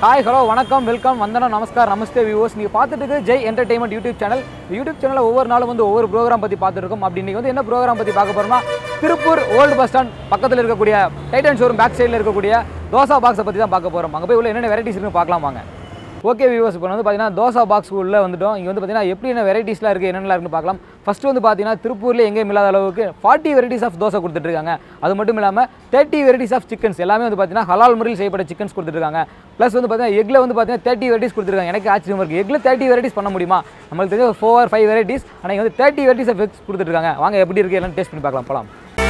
hi hello வணக்கம் welcome வந்தனம் நமஸ்கார் நமஸ்தே viewers நீங்கள் பார்த்துட்டு இருக்கு Jai entertainment YouTube channel YouTube சேனலில் ஒவ்வொரு நாளும் வந்து ஒவ்வொரு ப்ரோக்ராம் பற்றி பார்த்துட்டு இருக்கோம் அப்படி இன்னைக்கு வந்து என்ன ப்ரோக்ராம் பற்றி பார்க்க போகிறோம்னா திருப்பூர் ஓல்டு பஸ் ஸ்டாண்ட் பக்கத்தில் இருக்கக்கூடிய டைட்டன் ஷோரூம் பேக் சைடில் இருக்கக்கூடிய தோசா பாக்ஸை பற்றி தான் பார்க்க போகிறோம் அங்கே போய் உள்ள என்னென்ன வெரைட்டிஸ் இருக்குன்னு பார்க்கலாம் வாங்க ஓகே வியூவர்ஸ் இப்போ வந்து பார்த்தீங்கன்னா தோசா பாக்ஸ் உள்ள வந்துட்டோம் இங்கே வந்து பார்த்தீங்கன்னா எப்படி என்ன வெரைட்டிஸ்லாம் இருக்குது என்னென்னலாம் இருக்குன்னு பார்க்கலாம் ஃபஸ்ட்டு வந்து பார்த்தீங்கன்னா திருப்பூரில் எங்கேயும் இல்லாத அளவுக்கு ஃபார்ட்டி வெரைட்டிஸ் ஆஃப் தோசை கொடுத்துட்ருக்காங்க அது மட்டும் இல்லாமல் தேர்ட்டி வெரைட்டிஸ் ஆஃப் சிக்கன்ஸ் எல்லாமே வந்து பார்த்தீங்கன்னா ஹலால் முறையில் செய்யப்பட்ட சிக்கன்ஸ் கொடுத்துருக்காங்க ப்ளஸ் வந்து பார்த்தீங்கன்னா எக்கில் வந்து பார்த்தீங்கன்னா தேர்ட்டி வெரைட்டிஸ் கொடுத்துருக்காங்க எனக்கு ஆச்சரியம் இருக்குது எக்கில் தேர்ட்டி வெரைட்டிஸ் பண்ண முடியுமா நம்மளுக்கு தெரிஞ்ச ஒரு ஃபோர் ஃபைவ் வெரைட்டிஸ் ஆனால் இங்கே வந்து தேர்ட்டி வெரைட்டிஸ் ஆஃப் எக்ஸ் கொடுத்துட்ருக்காங்க வாங்க எப்படி இருக்குது எல்லாம் டேஸ்ட் பண்ணி பார்க்கலாம் போகலாம்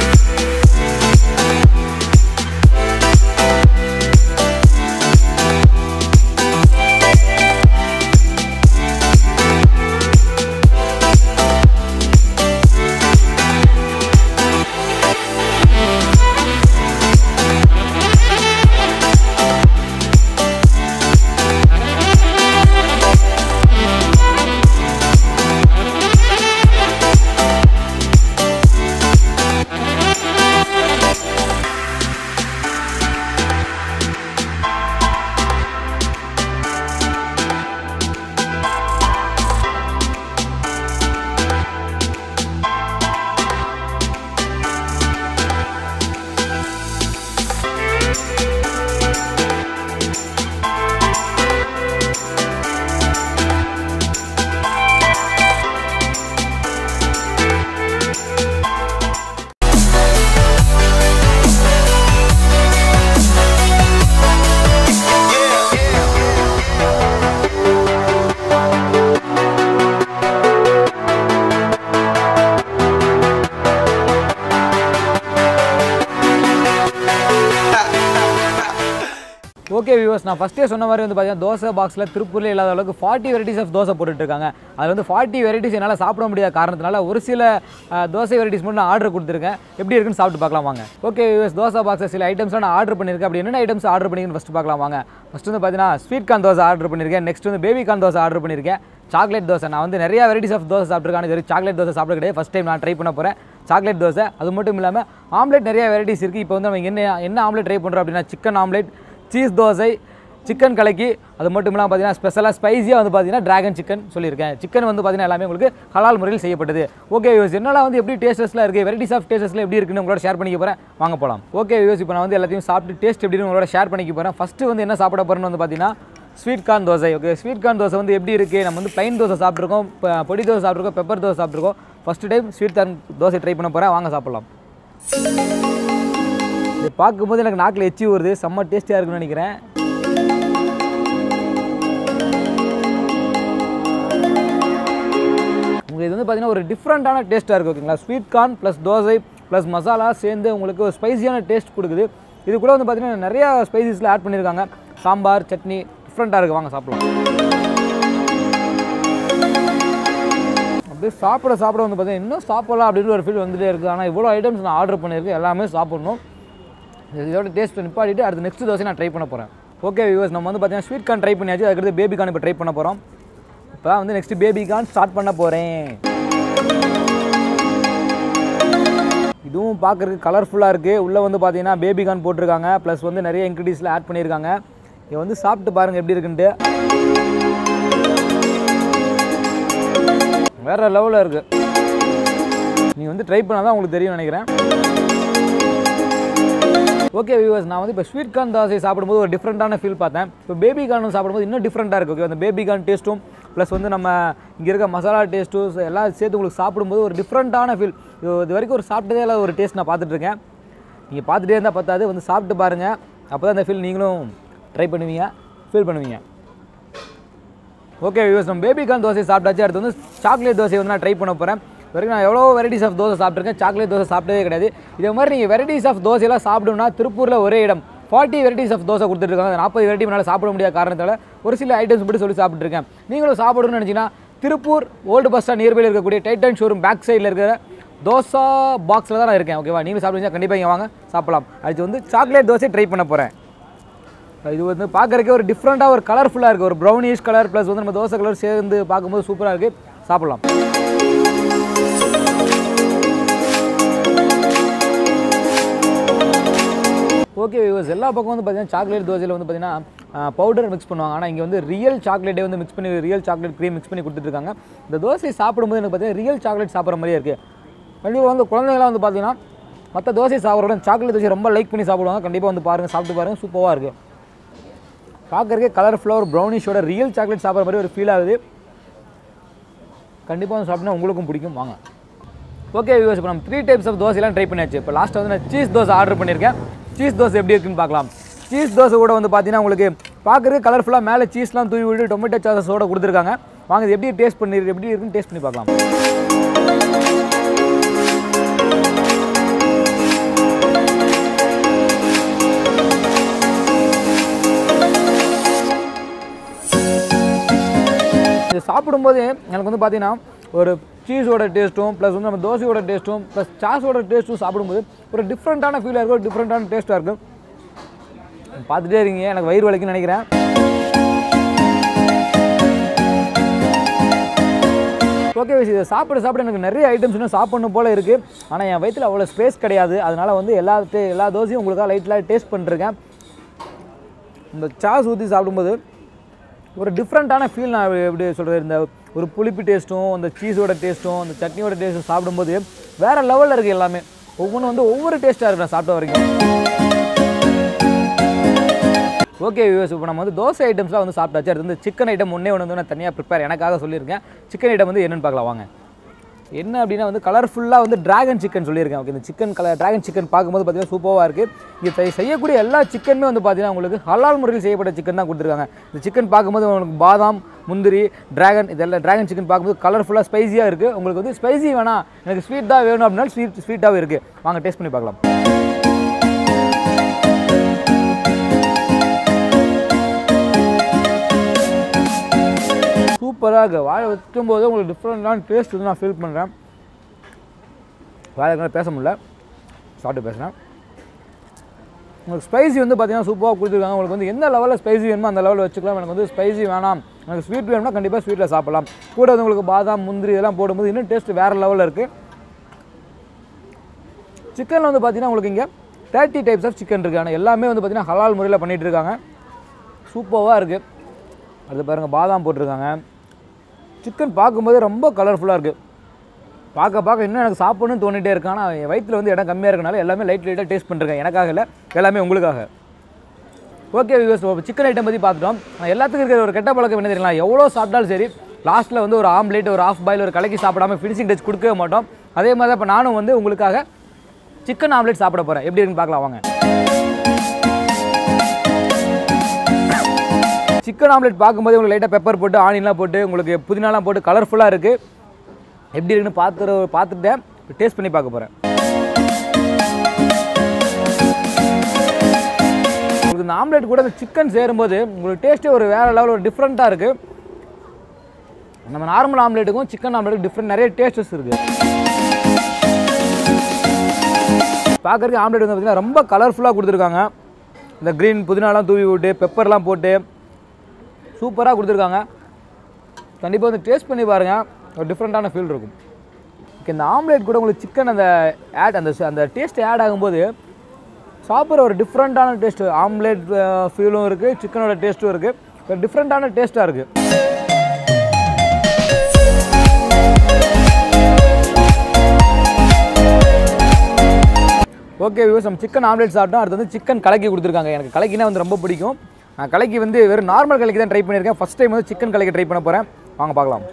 ஓகே வியூவர்ஸ் நான் ஃபஸ்ட்டே சொன்ன மாதிரி வந்து பார்த்தீங்கன்னா தோசை பாக்ஸில் திருப்பூரில் இல்லாத அளவுக்கு ஃபார்ட்டி வெரைட்டிஸ் ஆஃப் தோசை போட்டுட்ருக்காங்க அதில் வந்து ஃபார்ட்டி வெரைட்டிஸ் என்னால் சாப்பிட முடியாத காரணத்தினால ஒரு சில அஹ், தோசை வெரைட்டிஸ் மட்டும் நான் ஆர்டர் கொடுத்துருக்கேன் எப்படி இருக்குன்னு சாப்பிட்டு பார்க்கலாம் வாங்க ஓகே வியூவர்ஸ் தோசை பாக்ஸில் சில ஐட்டம்ஸ்லாம் நான் ஆர்டர் பண்ணியிருக்கேன் அப்படி என்னென்ன ஐட்டம்ஸ் ஆர்டர் பண்ணிருக்கேன்னு ஃபஸ்ட்டு பார்க்கலாம் வாங்க ஃபஸ்ட்டு வந்து பார்த்தீங்கன்னா ஸ்வீட் கார்ன் தோசை ஆர்டர் பண்ணியிருக்கேன் நெக்ஸ்ட் வந்து பேபி கார்ன் தோசை ஆர்டர் பண்ணியிருக்கேன் சாக்லேட் தோசை நான் வந்து நிறைய வெரைட்டிஸ் ஆஃப் தோசை சாப்பிட்ருக்கேன் இது சாக்லேட் தோசை சாப்பிட கிடையாது ஃபஸ்ட் டைம் நான் ட்ரை பண்ண போகிறேன் சாக்லேட் தோசை அது மட்டும் இல்லாமல் ஆம்லெட் நிறைய வெரைட்டிஸ் இருக்குது இப்போ வந்து நம்ம என்ன என்ன ஆம்லெட் ட்ரை பண்ணுறோம் அப்படின்னா chicken omelette cheese dosa chicken கலக்கி அது மட்டும் இல்லாமல் பார்த்தீங்கன்னா ஸ்பெஷலாக ஸ்பைஸியாக வந்து பார்த்தீங்கன்னா டிராகன் சிக்கன் சொல்லியிருக்கேன் சிக்கன் வந்து பார்த்தீங்கன்னா எல்லாமே உங்களுக்கு ஹலால் முறையில் செய்யப்பட்டது ஓகே வியூஸ் என்னெல்லாம் வந்து எப்படி டேஸ்டஸ்லாம் இருக்குது வெரைட்டிஸ் ஆஃப் டேஸ்டஸ்ல எப்படி இருக்குன்னு உங்களோட ஷேர் பண்ணிக்க போகிறேன் வாங்க போகலாம் ஓகே வியூஸ் இப்போ நான் வந்து எல்லாத்தையும் சாப்பிட்டு டேஸ்ட் எப்படின்னு உங்களோட ஷேர் பண்ணிக்க போகிறேன் ஃபஸ்ட்டு வந்து என்ன சாப்பிட போகிறேன்னு வந்து பார்த்தீங்கன்னா sweet corn dosa okay sweet corn dosa வந்து எப்படி இருக்குது நம்ம வந்து ப்ளைன் தோசை சாப்பிட்ருக்கோம் ப- பொடி தோசை சாப்பிட்ருக்கோம் பெப்பர் தோசை சாப்பிட்ருக்கோம் first time sweet corn dosa try பண்ண போகிறேன் வாங்க சாப்பிட்லாம் இது பார்க்கும்போது எனக்கு நாக்கில் எச்சி வருது செம்ம டேஸ்டியாக இருக்குன்னு நினைக்கிறேன் உங்களுக்கு இது வந்து பார்த்தீங்கன்னா ஒரு டிஃப்ரெண்ட்டான டேஸ்ட்டாக இருக்குது ஓகேங்களா sweet corn plus dosa plus masala சேர்ந்து உங்களுக்கு ஒரு ஸ்பைசியான டேஸ்ட் கொடுக்குது இது கூட வந்து பார்த்தீங்கன்னா நிறையா ஸ்பைசஸில் ஆட் பண்ணியிருக்காங்க சாம்பார் சட்னி டிஃப்ரெண்ட்டாக இருக்குது வாங்க சாப்பிடலாம் அப்படியே சாப்பிட சாப்பிட வந்து பார்த்தீங்கன்னா இன்னும் சாப்பிடலாம் அப்படின்னு ஒரு ஃபீல் வந்துட்டே இருக்குது ஆனால் இவ்வளோ ஐட்டம்ஸ் நான் ஆர்டர் பண்ணியிருக்கேன் எல்லாமே சாப்பிடணும் இதோட டேஸ்ட் நிப்பாட்டிட்டு அடுத்து நெக்ஸ்ட் தோசை நான் ட்ரை பண்ண போகிறேன் ஓகே வியூவர்ஸ் நம்ம வந்து பார்த்தீங்கன்னா ஸ்வீட் கார்ன் ட்ரை பண்ணியாச்சு அதுக்கடுத்து பேபி கார்ன் இப்போ ட்ரை பண்ண போகிறோம் இப்போ தான் வந்து நெக்ஸ்ட் பேபி கார்ன் ஸ்டார்ட் பண்ண போகிறேன் இதுவும் பார்க்குறதுக்கு கலர்ஃபுல்லாக இருக்குது உள்ளே வந்து பார்த்தீங்கன்னா பேபி கார்ன் போட்டிருக்காங்க ப்ளஸ் வந்து நிறைய இன்க்ரீடியன்ஸில் ஆட் பண்ணியிருக்காங்க இதை வந்து சாப்பிட்டு பாருங்கள் எப்படி இருக்குன்ட்டு வேறு லெவலில் இருக்குது நீங்கள் வந்து ட்ரை பண்ணால் தான் உங்களுக்கு தெரியும் நினைக்கிறேன் ஓகே வியூவர்ஸ் நான் வந்து இப்போ ஸ்வீட் கார்ன் தோசை சாப்பிடும்போது ஒரு டிஃப்ரெண்ட்டான ஃபீல் பார்த்தேன் இப்போ பேபி கார்னும் சாப்பிடும்போது இன்னும் டிஃப்ரெண்ட்டாக இருக்குது ஓகே அந்த பேபி கார்ன் டேஸ்ட்டும் ப்ளஸ் வந்து நம்ம இங்கே இருக்க மசாலா டேஸ்ட்டும் எல்லாம் சேர்த்து உங்களுக்கு சாப்பிடும்போது ஒரு டிஃப்ரெண்ட்டான ஃபீல் இது இது வரைக்கும் ஒரு சாப்பிட்டதே இல்லாத ஒரு டேஸ்ட் நான் பார்த்துட்டு இருக்கேன் நீங்கள் பார்த்துட்டே இருந்தால் பார்த்தாது வந்து சாப்பிட்டு பாருங்கள் அப்போ தான் அந்த ஃபீல் நீங்களும் ட்ரை பண்ணுவீங்க ஃபீல் பண்ணுவீங்க ஓகே வியூஸ் நம்ம பேபி கார்ன் தோசை சாப்பிட்டாச்சு அடுத்து வந்து சாக்லேட் தோசை வந்து நான் ட்ரை பண்ண போகிறேன் வரைக்கும் நான் எவ்வளோ வெரைட்டிஸ் ஆஃப் தோசை சாப்பிட்ருக்கேன் சாக்லேட் தோசை சாப்பிட்டதே கிடையாது இதே மாதிரி நீங்கள் வெரைட்டிஸ் ஆஃப் தோசையெல்லாம் சாப்பிடணும்னா திருப்பூரில் ஒரே இடம் ஃபார்ட்டி வெரைட்டிஸ் ஆஃப் தோசை கொடுத்துருக்காங்க நாற்பது வெரைட்டி மேலே சாப்பிட முடியாத காரணத்தால் ஒரு சில ஐட்டம்ஸ் மட்டும் சொல்லி சாப்பிட்ருக்கேன் நீங்களும் சாப்பிடணும்னு நினச்சிங்கன்னா திருப்பூர் ஓல்டு பஸ் ஸ்டாண்ட் நியர்பையில் இருக்கக்கூடிய டைட்டன் ஷோரூம் பேக் சைடில் இருக்கிற தோசா பாக்ஸில் தான் நான் இருக்கேன் ஓகேவா நீங்களும் சாப்பிடுவீங்க கண்டிப்பாக இங்கே வாங்க சாப்பிடலாம் அடுத்து வந்து சாக்லேட் தோசை ட்ரை பண்ண போகிறேன் இது வந்து பார்க்குறதுக்கே ஒரு டிஃப்ரெண்ட்டாக ஒரு கலர்ஃபுல்லாக இருக்குது ஒரு ப்ரௌனிஷ் கலர் ப்ளஸ் வந்து நம்ம தோசை கலர் சேர்ந்து பார்க்கும்போது சூப்பராக இருக்குது சாப்பிட்லாம் ஓகே வியூவர்ஸ் எல்லா பக்கம் வந்து பார்த்தீங்கன்னா சாக்லேட் தோசையில் வந்து பார்த்தீங்கன்னா பவுடர் மிக்ஸ் பண்ணுவாங்க ஆனால் இங்கே வந்து ரியல் சாக்லேட்டே வந்து மிக்ஸ் பண்ணி ரியல் சாக்லேட் க்ரீம் மிக்ஸ் பண்ணி கொடுத்துட்ருக்காங்க இந்த தோசை சாப்பிடும்போது எனக்கு பார்த்தீங்கன்னா ரியல் சாக்லேட் சாப்பிட்ற மாதிரியே இருக்குது கண்டிப்பாக வந்து குழந்தைங்களாம் வந்து பார்த்தீங்கன்னா மற்ற தோசை சாப்பிட்றோட சாக்லேட் தோசை ரொம்ப லைக் பண்ணி சாப்பிடுவாங்க கண்டிப்பாக வந்து பாருங்கள் சாப்பிட்டு பாருங்கள் சூப்பராக இருக்குது பார்க்குறதுக்கே கலர்ஃபுல்லாக ஒரு ப்ரௌனிஷோட ரியல் சாக்லேட் சாப்பிட்ற மாதிரி ஒரு ஃபீல் ஆகுது கண்டிப்பாக வந்து சாப்பிட்டா உங்களுக்கும் பிடிக்கும் வாங்க ஓகே வியூஸ் இப்போ நம்ம த்ரீ டைப்ஸ் ஆஃப் தோசைலாம் ட்ரை பண்ணியாச்சு இப்போ லாஸ்ட் வந்து நான் சீஸ் தோசை ஆர்டர் பண்ணியிருக்கேன் சீஸ் தோசை எப்படி இருக்குன்னு பார்க்கலாம் சீஸ் தோசை கூட வந்து பார்த்தீங்கன்னா உங்களுக்கு பார்க்குறதுக்கு கலர்ஃபுல்லாக மேலே சீஸ்லாம் தூவி விட்டு டொமேட்டோ சாஸஸோட கொடுத்துருக்காங்க வாங்க இது எப்படி டேஸ்ட் பண்ணி எப்படி இருக்குன்னு டேஸ்ட் பண்ணி பார்க்கலாம் இது சாப்பிடும்போது எனக்கு வந்து பார்த்தீங்கன்னா ஒரு சீஸோட டேஸ்ட்டும் ப்ளஸ் வந்து நம்ம தோசையோட டேஸ்ட்டும் ப்ளஸ் சாஸோட டேஸ்ட்டும் சாப்பிடும்போது ஒரு டிஃப்ரெண்ட்டான ஃபீலாக இருக்கும் ஒரு டிஃப்ரெண்ட்டான டேஸ்ட்டாக இருக்கும் பார்த்துட்டே இருக்கீங்க எனக்கு வயிறு வலிக்குன்னு நினைக்கிறேன் ஓகே விஷயம் இதை சாப்பிட சாப்பிட எனக்கு நிறைய ஐட்டம்ஸ் இன்னும் சாப்பிடணும் போல இருக்குது ஆனால் என் வயிற்றில் அவ்வளோ ஸ்பேஸ் கிடையாது அதனால் வந்து எல்லா டே- எல்லா தோசையும் உங்களுக்காக லைட்டில் டேஸ்ட் பண்ணிருக்கேன் இந்த சாஸ் ஊற்றி சாப்பிடும்போது ஒரு டிஃப்ரெண்ட்டான ஃபீல் நான் எப்படி சொல்கிறது இந்த ஒரு புளிப்பு டேஸ்ட்டும் அந்த சீஸோட டேஸ்ட்டும் அந்த சட்னியோட டேஸ்ட்டும் சாப்பிடும்போது வேறு லெவலில் இருக்குது எல்லாமே ஒவ்வொன்றும் வந்து ஒவ்வொரு டேஸ்ட்டாக இருக்கு நான் சாப்பிட்ட வரைக்கும் ஓகே வியூஸ் இப்போ நம்ம வந்து தோசை ஐட்டம்ஸ்லாம் வந்து சாப்பிட்டாச்சு அடுத்து வந்து சிக்கன் ஐட்டம் ஒன்றே ஒன்று வந்து நான் தனியாக ப்ரிப்பேர் எனக்காக சொல்லியிருக்கேன் சிக்கன் ஐட்டம் வந்து என்னென்னு பார்க்கலாம் வாங்க என்ன அப்படின்னா வந்து கலர்ஃபுல்லாக வந்து டிராகன் சிக்கன் சொல்லியிருக்கேன் ஓகே இந்த சிக்கன் கலர் டிராகன் சிக்கன் பார்க்கும்போது பார்த்தீங்கன்னா சூப்பராக இருக்குது இங்கே செய்- செய்யக்கூடிய எல்லா சிக்கனுமே வந்து பார்த்தீங்கன்னா உங்களுக்கு ஹலால் முறையில் செய்யப்பட்ட சிக்கன் தான் கொடுத்துருக்காங்க இந்த சிக்கன் பார்க்கும்போது உங்களுக்கு பாதாம் முந்திரி டிராகன் இதெல்லாம் டிராகன் சிக்கன் பார்க்கும்போது கலர்ஃபுல்லாக ஸ்பைசியாக இருக்குது உங்களுக்கு வந்து ஸ்பைசி வேணாம் எனக்கு ஸ்வீட் தான் வேணும் அப்படின்னா ஸ்வீட் ஸ்வீட்டாகவே இருக்குது வாங்க டேஸ்ட் பண்ணி பார்க்கலாம் சூப்பராக இருக்குது வாழை வைக்கும்போது உங்களுக்கு டிஃப்ரெண்டான டேஸ்ட் வந்து நான் ஃபீல் பண்ணுறேன் வாழை பேச முடியல சாப்பிட்டு பேசுகிறேன் உங்களுக்கு ஸ்பைசி வந்து பார்த்தீங்கன்னா சூப்பராக கொடுத்துருக்காங்க உங்களுக்கு வந்து எந்த லெவலில் ஸ்பைசி வேணுமோ அந்த லெவலில் வச்சுக்கலாம் எனக்கு வந்து ஸ்பைசி வேணாம் எனக்கு ஸ்வீட் வேணும்னா கண்டிப்பாக ஸ்வீட்டில் சாப்பிடலாம் கூட வந்து உங்களுக்கு பாதாம் முந்திரி இதெல்லாம் போடும்போது இன்னும் டேஸ்ட் வேறு லெவலில் இருக்குது சிக்கனில் வந்து பார்த்தீங்கன்னா உங்களுக்கு இங்கே தேர்ட்டி டைப்ஸ் ஆஃப் சிக்கன் இருக்குது ஆனால் எல்லாமே வந்து பார்த்தீங்கன்னா ஹலால் முறையில் பண்ணிகிட்டு இருக்காங்க சூப்பராக இருக்குது அடுத்து பாருங்கள் பாதாம் போட்டிருக்காங்க சிக்கன் பார்க்கும்போது ரொம்ப கலர்ஃபுல்லாக இருக்குது பார்க்க பார்க்க இன்னும் எனக்கு சாப்பிடணும்னு தோணிட்டே இருக்கு ஆனால் என் வயிற்றில் வந்து இடம் கம்மியாக இருக்கனால எல்லாமே லைட் லைட்டாக டேஸ்ட் பண்ணிருக்கேன் எனக்காக இல்லை எல்லாமே உங்களுக்காக ஓகே வியூஸ் சிக்கன் ஐட்டம் பற்றி பார்த்துட்டோம் ஆனால் எல்லாத்துக்கும் இருக்கிற ஒரு கெட்ட பழக்கம் என்ன தெரியலாம் எவ்வளோ சாப்பிட்டாலும் சரி லாஸ்ட்டில் வந்து ஒரு ஆம்லேட் ஒரு ஆஃப் பாயில் ஒரு கலக்கி சாப்பிடாம ஃபினிஷிங் டச் கொடுக்கவே மாட்டோம் அதே மாதிரி தான் இப்போ நானும் வந்து உங்களுக்காக சிக்கன் ஆம்லேட் சாப்பிட போகிறேன் எப்படி இருக்குன்னு பார்க்கலாம் வாங்க சிக்கன் ஆம்லேட் பார்க்கும்போது உங்களுக்கு லைட்டாக பெப்பர் போட்டு ஆனியன்லாம் போட்டு உங்களுக்கு புதினாலாம் போட்டு கலர்ஃபுல்லாக இருக்குது எப்படி இருக்குன்னு பார்த்துட்டு பார்த்துட்டேன் டேஸ்ட் பண்ணி பார்க்க போகிறேன் உங்களுக்கு இந்த ஆம்லேட் கூட இந்த சிக்கன் சேரும்போது உங்களுக்கு டேஸ்ட்டே ஒரு வேறு லெவல் ஒரு டிஃப்ரெண்ட்டாக இருக்குது நம்ம நார்மல் ஆம்லேட்டுக்கும் சிக்கன் ஆம்லேட்டுக்கும் டிஃப்ரெண்ட் நிறைய டேஸ்டஸ் இருக்குது பார்க்குறதுக்கு ஆம்லேட் வந்து பார்த்திங்கன்னா ரொம்ப கலர்ஃபுல்லாக கொடுத்துருக்காங்க இந்த க்ரீன் புதினாலாம் தூவி விட்டு பெப்பர்லாம் போட்டு சூப்பராக கொடுத்துருக்காங்க கண்டிப்பாக வந்து டேஸ்ட் பண்ணி பாருங்கள் ஒரு டிஃப்ரெண்ட்டான ஃபீல் இருக்கும் ஓகே இந்த ஆம்லேட் கூட உங்களுக்கு சிக்கன் அந்த ஆட் அந்த அந்த டேஸ்ட் ஆட் ஆகும்போது சாப்பிட்ற ஒரு டிஃப்ரெண்ட்டான டேஸ்ட்டு ஆம்லேட் ஃபீலும் இருக்குது சிக்கனோட டேஸ்ட்டும் இருக்குது ஒரு டிஃப்ரெண்ட்டான டேஸ்ட்டாக இருக்குது ஓகே வியூஸ் நம்ம சிக்கன் ஆம்லேட் சாப்பிட்டோம் அடுத்து வந்து சிக்கன் கலக்கி கொடுத்துருக்காங்க எனக்கு கலக்கினா வந்து ரொம்ப பிடிக்கும் நான் கலக்கி வந்து வெறும் நார்மல் கலக்கி தான் ட்ரை பண்ணியிருக்கேன் ஃபஸ்ட் டைம் வந்து சிக்கன் கலக்கி ட்ரை பண்ண போகிறேன் வாங்க பார்க்கலாம்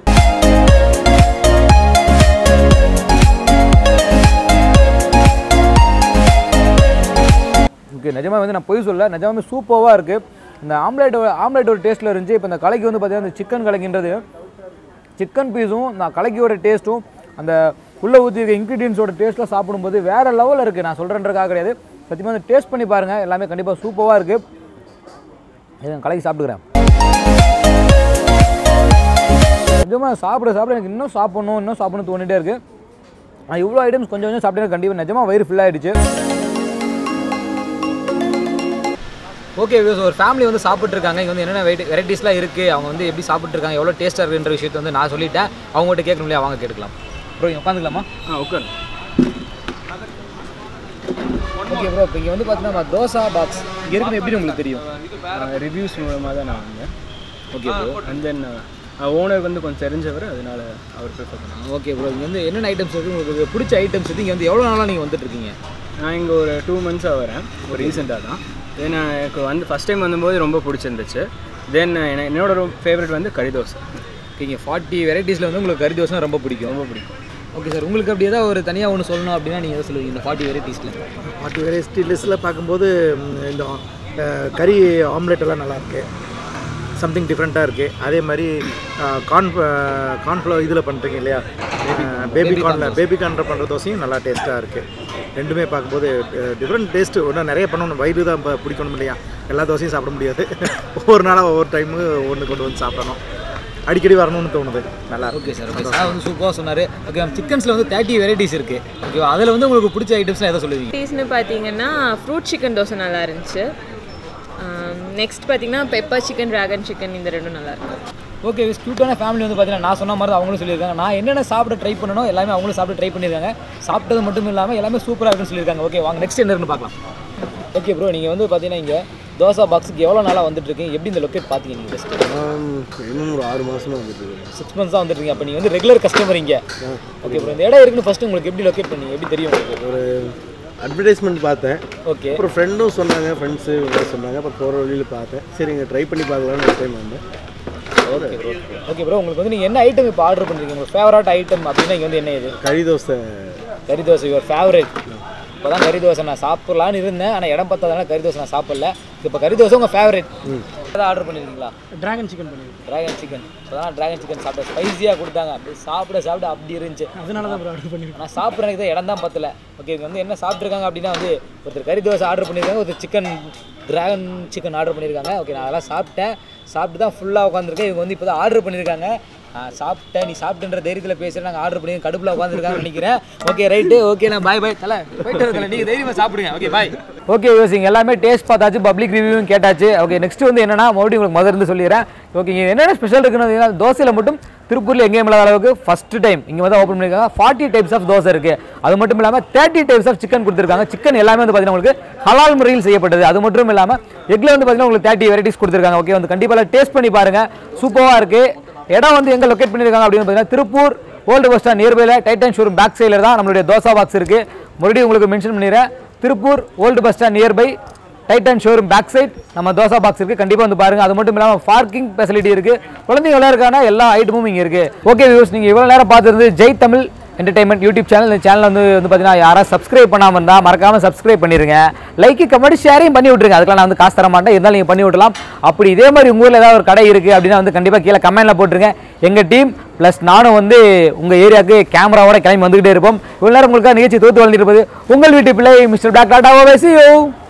ஓகே நிஜமாக வந்து நான் பொய் சொல்ல நிஜமாவே சூப்பராக இருக்குது இந்த ஆம்லேட் ஆம்லேட் ஒரு டேஸ்ட்டில் இருந்துச்சு இப்போ இந்த கலக்கி வந்து பார்த்தீங்கன்னா இந்த சிக்கன் கலக்கின்றது சிக்கன் பீஸும் நான் கலக்கியோட டேஸ்ட்டும் அந்த உள்ளே ஊற்றிருக்க இன்க்ரீடியன்ஸோட டேஸ்ட்லாம் சாப்பிடும்போது வேறு லெவலில் இருக்குது நான் சொல்கிறேன்றக்காக கிடையாது சத்தியமாக வந்து டேஸ்ட் பண்ணி பாருங்கள் எல்லாமே கண்டிப்பாக சூப்பராக இருக்குது இதை நான் கலக்கி சாப்பிட்டுக்கிறேன் நிஜமாக சாப்பிட சாப்பிட எனக்கு இன்னும் சாப்பிடணும் இன்னும் சாப்பிடணும் தோணிட்டே இருக்குது நான் இவ்வளோ ஐட்டம்ஸ் கொஞ்சம் கொஞ்சம் சாப்பிட்டேன் கண்டிப்பாக நிஜமாக வயிறு ஃபில் ஆகிடுச்சு ஓகே வியூஸ் ஒரு ஃபேமிலி வந்து சாப்பிட்டு இருக்காங்க இங்கே வந்து என்னென்ன வெரைட்டி வெரைட்டிஸ்லாம் இருக்குது அவங்க வந்து எப்படி சாப்பிட்டு இருக்காங்க எவ்வளோ டேஸ்ட்டாக இருக்குன்ற விஷயத்தை வந்து நான் சொல்லிட்டேன் அவங்ககிட்ட கேட்கணும் இல்லையா அவங்க கேட்டுக்கலாம் ப்ரோ இங்கே உட்காந்துக்கலாமா ஆ உட்கார் ஓகே ப்ரோ இப்போ இங்கே வந்து பார்த்தீங்கன்னா நம்ம தோசா பாக்ஸ் இங்கே இருக்குது எப்படி உங்களுக்கு தெரியும் ரிவ்யூஸ் மூலமாக தான் நான் வந்தேன் okay bro and then owner வந்து கொஞ்சம் தெரிஞ்சவர் அதனால அவர் ப்ரிஃபர் பண்ணாங்க ஓகே ப்ரோ இங்கே வந்து என்னென்ன ஐட்டம்ஸ் இருக்குது உங்களுக்கு பிடிச்ச ஐட்டம்ஸ் இருக்குது இங்கே வந்து எவ்வளோ நாளாக நீங்கள் வந்துட்டு இருக்கீங்க நான் இங்கே ஒரு டூ மந்த்ஸாக வரேன் ஒரு ரீசெண்டாக தான் தென் எனக்கு வந்து ஃபஸ்ட் டைம் வந்தபோது ரொம்ப பிடிச்சிருந்துச்சு தென் என்னோட ரொம்ப ஃபேவரட் வந்து கறி தோசை ஓகே ஃபார்ட்டி வெரைட்டிஸில் வந்து உங்களுக்கு கறி தோசை ரொம்ப பிடிக்கும் ரொம்ப பிடிக்கும் ஓகே சார் உங்களுக்கு அப்படி ஏதாவது ஒரு தனியாக ஒன்று சொல்லணும் அப்படின்னா நீங்கள் எதை சொல்லுவீங்க இந்த ஃபார்ட்டி வெரைட்டிஸில் ஃபார்ட்டி வெரைட்டி லிஸ்ட்டில் பார்க்கும்போது ம், இந்த அஹ், கறி ஆம்லெட் எல்லாம் நல்லா இருக்கு சம்திங் டிஃப்ரெண்ட்டாக இருக்குது அதே மாதிரி கார்ன் கார்ன்ஃப்ளவர் இதில் பண்ணுறீங்க இல்லையா பேபி கார்னில் பேபி கார்னில் பண்ணுற தோசையும் நல்லா டேஸ்ட்டாக இருக்குது ரெண்டுமே பார்க்கும்போது டிஃப்ரெண்ட் டேஸ்ட்டு ஒன்றும் நிறைய பண்ணணும் வயிறு தான் இப்போ பிடிக்கணும் இல்லையா எல்லா தோசையும் சாப்பிட முடியாது ஒவ்வொரு நாளாக ஒவ்வொரு டைமு ஒன்று கொண்டு வந்து சாப்பிடணும் அடிக்கடி வரணும்னு தோணுது நல்லா இருக்கு ஓகே சார் ஓகே சார் வந்து சூப்பராக சொன்னார் ஓகே சிக்கன்ஸில் வந்து தேர்ட்டி வெரைட்டிஸ் இருக்குது ஓகே அதில் வந்து உங்களுக்கு பிடிச்ச ஐட்டம்ஸ்லாம் எதை சொல்லுவீங்க டேஸ்ட்னு பார்த்தீங்கன்னா ஃப்ரூட் சிக்கன் தோசை நல்லா இருந்துச்சு நெக்ஸ்ட் பார்த்தீங்கன்னா பெப்பர் சிக்கன் ட்ராகன் சிக்கன் இந்த ரெண்டும் நல்லா இருக்கும் ஓகே க்யூட்டான ஃபேமிலி வந்து பார்த்தீங்கன்னா நான் சொன்ன மாதிரி தான் அவங்களும் சொல்லியிருக்காங்க நான் என்னென்ன சாப்பிட ட்ரை பண்ணணும் எல்லாமே அவங்களும் சாப்பிட ட்ரை பண்ணியிருக்காங்க சாப்பிட்டது மட்டும் இல்லாமல் எல்லாமே சூப்பராக இருக்குன்னு சொல்லியிருக்காங்க ஓகே வாங்க நெக்ஸ்ட் என்ன இருக்குன்னு பார்க்கலாம் ஓகே ப்ரோ நீங்கள் வந்து பார்த்தீங்கன்னா இங்கே தோசை பாக்ஸுக்கு எவ்வளோ நாளாக வந்துட்டு இருக்கீங்க எப்படி இந்த லொக்கேட் பார்த்தீங்க நீங்கள் ஃபஸ்ட்டு இன்னும் ஒரு ஆறு மாசமா வந்துட்டு இருக்கு சிக்ஸ் மந்த்ஸ் தான் வந்துருக்கீங்க அப்போ நீங்கள் வந்து ரெகுலர் கஸ்டமர் இங்கே ஓகே ப்ரோ இந்த இடம் இருக்குன்னு ஃபஸ்ட்டு உங்களுக்கு எப்படி லொக்கேட் பண்ணீங்க எப்படி தெரியும் உங்களுக்கு ஒரு அட்வர்டைஸ்மெண்ட் பார்த்தேன் ஓகே அப்புறம் ஃப்ரெண்டும் சொன்னாங்க ஃப்ரெண்ட்ஸு இவங்க சொன்னாங்க அப்புறம் போகிற வழியில் பார்த்தேன் சரி இங்கே ட்ரை பண்ணி பார்க்கலாம்னு ஒரு டைம் வந்தேன் ஓகே ப்ரோ ஓகே ப்ரோ உங்களுக்கு வந்து நீங்கள் என்ன ஐட்டம் இப்போ ஆர்டர் பண்ணுறீங்க உங்கள் ஃபேவரட் ஐட்டம் அப்படின்னா இங்கே வந்து என்ன இது கறி தோசை கறி தோசை யுவர் ஃபேவரட் இப்போ தான் கறி தோசை நான் சாப்பிட்லான்னு இருந்தேன் ஆனால் இடம் பார்த்ததுனால கறி தோசை நான் சாப்பிடல இப்போ கறி தோசை உங்கள் ஃபேவரட் ஏதாவது ஆர்டர் பண்ணியிருக்கீங்களா ட்ராகன் சிக்கன் பண்ணியிருக்கேன் ட்ராகன் சிக்கன் இப்போ தான் ட்ராகன் சிக்கன் சாப்பிட்டேன் ஸ்பைஸியாக கொடுத்தாங்க அப்படி சாப்பிட சாப்பிட அப்படி இருந்துச்சு அதனால தான் ஆர்டர் பண்ணியிருக்கேன் ஆனால் சாப்பிட்றதுக்கு தான் இடம் தான் பத்தல ஓகே இவங்க வந்து என்ன சாப்பிட்ருக்காங்க அப்படின்னா வந்து ஒருத்தர் கறி தோசை ஆர்டர் பண்ணியிருக்காங்க ஒருத்தர் சிக்கன் டிராகன் சிக்கன் ஆர்டர் பண்ணியிருக்காங்க ஓகே நான் அதெல்லாம் சாப்பிட்டேன் சாப்பிட்டு தான் ஃபுல்லாக உட்காந்துருக்கேன் இவங்க வந்து இப்போ தான் ஆர்டர் பண்ணியிருக்காங்க நான் சாப்பிட்டேன் நீ சாப்பிட்டுன்ற தைரியத்தில் பேசுகிறேன் நாங்கள் ஆர்டர் பண்ணி கடுப்பில் உட்காந்துருக்காங்கன்னு நினைக்கிறேன் ஓகே ரைட்டு ஓகே நான் பாய் பாய் தலை போயிட்டு இருக்கல நீங்கள் தைரியமாக சாப்பிடுங்க ஓகே பாய் ஓகே யோசிங்க எல்லாமே டேஸ்ட் பார்த்தாச்சு பப்ளிக் ரிவ்யூவும் கேட்டாச்சு ஓகே நெக்ஸ்ட் வந்து என்னன்னா மறுபடியும் உங்களுக்கு முதல்ல இருந்து சொல்லிடுறேன் ஓகே இங்கே என்னென்ன ஸ்பெஷல் இருக்குன்னு பார்த்தீங்கன்னா, தோசையில் மட்டும் திருப்பூரில் எங்கேயும் இல்லாத அளவுக்கு ஃபர்ஸ்ட் டைம் இங்கே வந்து ஓப்பன் பண்ணியிருக்காங்க ஃபார்ட்டி டைப்ஸ் ஆஃப் தோசை இருக்குது அது மட்டும் இல்லாமல் தேர்ட்டி டைப்ஸ் ஆஃப் சிக்கன் கொடுத்துருக்காங்க சிக்கன் எல்லாமே வந்து பார்த்தீங்கன்னா உங்களுக்கு ஹலால் முறையில் செய்யப்பட்டது அது மட்டும் இல்லாமல் எக்கில் வந்து பார்த்தீங்கன்னா உங்களுக்கு தேர்ட்டி வெரைட்டிஸ் கொடுத்துருக்காங்க ஓகே வந்து கண்டிப்பாக டேஸ்ட் பண்ணி பாருங்கள் சூப்பராக இருக்குது இடம் வந்து எங்கே லொக்கேட் பண்ணியிருக்காங்க அப்படின்னு பார்த்தீங்கன்னா திருப்பூர் ஓல்டு பஸ் ஸ்டாண்ட் நியர்பையில் டைட்டன் ஷோரூம் பேக் சைடில் தான் நம்மளுடைய தோசா பாக்ஸ் இருக்குது மறுபடியும் உங்களுக்கு மென்ஷன் பண்ணிடுறேன் Tiruppur old bus stand nearby Titan showroom back side நம்ம தோசா பாக்ஸ் இருக்குது கண்டிப்பாக வந்து பாருங்கள் அது மட்டும் இல்லாமல் பார்க்கிங் ஃபெசிலிட்டி இருக்குது குழந்தைங்க விளையாடுறதுக்கான எல்லா ஐட்டமும் இங்கே இருக்குது ஓகே வியூஸ் நீங்கள் இவ்வளோ நேரம் பார்த்துருந்து Jai Tamil entertainment YouTube channel இந்த சேனல் வந்து வந்து பார்த்தீங்கன்னா யாராவது சப்ஸ்கிரைப் பண்ணாமல் இருந்தால் மறக்காமல் சப்ஸ்கிரைப் பண்ணிடுங்க லைக்கு கமெண்ட் ஷேரையும் பண்ணி விட்ருங்க அதுக்கெல்லாம் நான் வந்து காசு தர மாட்டேன் இருந்தாலும் நீங்கள் பண்ணி விடலாம் அப்படி இதே மாதிரி உங்கள் ஊரில் ஏதாவது ஒரு கடை இருக்குது அப்படின்னா வந்து கண்டிப்பாக கீழே கமெண்ட்டில் போட்டுருங்க எங்கள் டீம் ப்ளஸ் நானும் வந்து உங்கள் ஏரியாவுக்கு கேமராவோட கிளம்பி வந்துகிட்டே இருப்போம் இவ்வளோ நேரம் உங்களுக்காக நிகழ்ச்சி தோத்து வளர்ந்துருப்பது உங்கள் வீட்டு பிள்ளை மிஸ்டர் பிளாக் டாட்டா ஓ